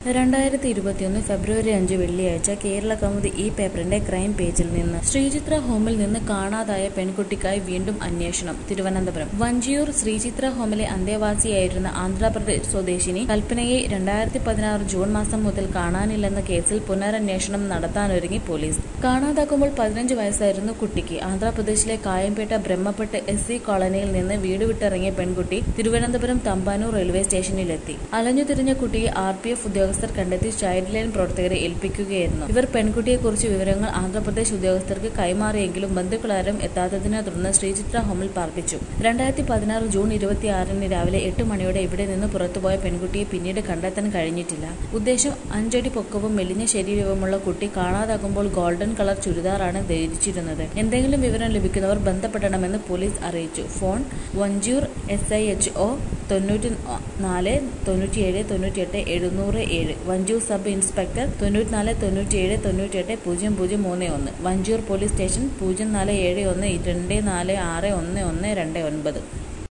രണ്ടായിരത്തി ഇരുപത്തിയൊന്ന് ഫെബ്രുവരി അഞ്ച് വെള്ളിയാഴ്ച കേരള കൗമുദി ഈ പേപ്പറിന്റെ ക്രൈം പേജിൽ നിന്ന് ശ്രീചിത്ര ഹോമിൽ നിന്ന് കാണാതായ പെൺകുട്ടിക്കായി വീണ്ടും അന്വേഷണം തിരുവനന്തപുരം വഞ്ചിയൂർ ശ്രീചിത്ര ഹോമിലെ അന്തേവാസിയായിരുന്ന ആന്ധ്രാപ്രദേശ് സ്വദേശിനി കൽപ്പനയെ രണ്ടായിരത്തി പതിനാറ് ജൂൺ മാസം മുതൽ കാണാനില്ലെന്ന കേസിൽ പുനരന്വേഷണം നടത്താനൊരുങ്ങി പോലീസ് കാണാതാക്കുമ്പോൾ പതിനഞ്ച് വയസ്സായിരുന്നു കുട്ടിക്ക് ആന്ധ്രാപ്രദേശിലെ കായംപേട്ട ബ്രഹ്മപ്പെട്ട് എസ് സി കോളനിയിൽ നിന്ന് വീട് വിട്ടിറങ്ങിയ പെൺകുട്ടി തിരുവനന്തപുരം തമ്പാനൂർ റെയിൽവേ സ്റ്റേഷനിലെത്തി അലഞ്ഞു തിരിഞ്ഞ കുട്ടിയെ ആർ പി എഫ് ഉദ്യോഗസ്ഥർ കണ്ടെത്തി ചൈൽഡ് ലൈൻ പ്രവർത്തകരെ ഏൽപ്പിക്കുകയായിരുന്നു ഇവർ പെൺകുട്ടിയെക്കുറിച്ച് വിവരങ്ങൾ ആന്ധ്രാപ്രദേശ് ഉദ്യോഗസ്ഥർക്ക് കൈമാറിയെങ്കിലും ബന്ധുക്കളാരും എത്താത്തതിനെ തുടർന്ന് ശ്രീചിത്ര ഹോമിൽ പാർപ്പിച്ചു രണ്ടായിരത്തി പതിനാറ് ജൂൺ ഇരുപത്തിയാറിന് രാവിലെ എട്ട് മണിയോടെ ഇവിടെ നിന്ന് പുറത്തുപോയ പെൺകുട്ടിയെ പിന്നീട് കണ്ടെത്താൻ കഴിഞ്ഞിട്ടില്ല ഉദ്ദേശം അഞ്ചടി പൊക്കവും മെലിഞ്ഞ ശരീരവുമുള്ള കുട്ടി കാണാതാകുമ്പോൾ ഗോൾഡൻ കളർ ചുരിദാറാണ് ധരിച്ചിരുന്നത് എന്തെങ്കിലും വിവരം ലഭിക്കുന്നവർ ബന്ധപ്പെടണമെന്ന് പോലീസ് അറിയിച്ചു phone Vanchoor S I H O തൊണ്ണൂറ്റി നാല് തൊണ്ണൂറ്റിയേഴ് തൊണ്ണൂറ്റിയെട്ട് എഴുന്നൂറ് ഏഴ് വഞ്ചൂർ സബ് ഇൻസ്പെക്ടർ തൊണ്ണൂറ്റിനാല് തൊണ്ണൂറ്റിയേഴ് തൊണ്ണൂറ്റിയെട്ട് പൂജ്യം പൂജ്യം മൂന്ന് ഒന്ന് വഞ്ചൂർ പോലീസ് സ്റ്റേഷൻ പൂജ്യം നാല് ഏഴ് ഒന്ന് രണ്ട് നാല് ആറ് ഒന്ന് ഒന്ന് രണ്ട് ഒൻപത്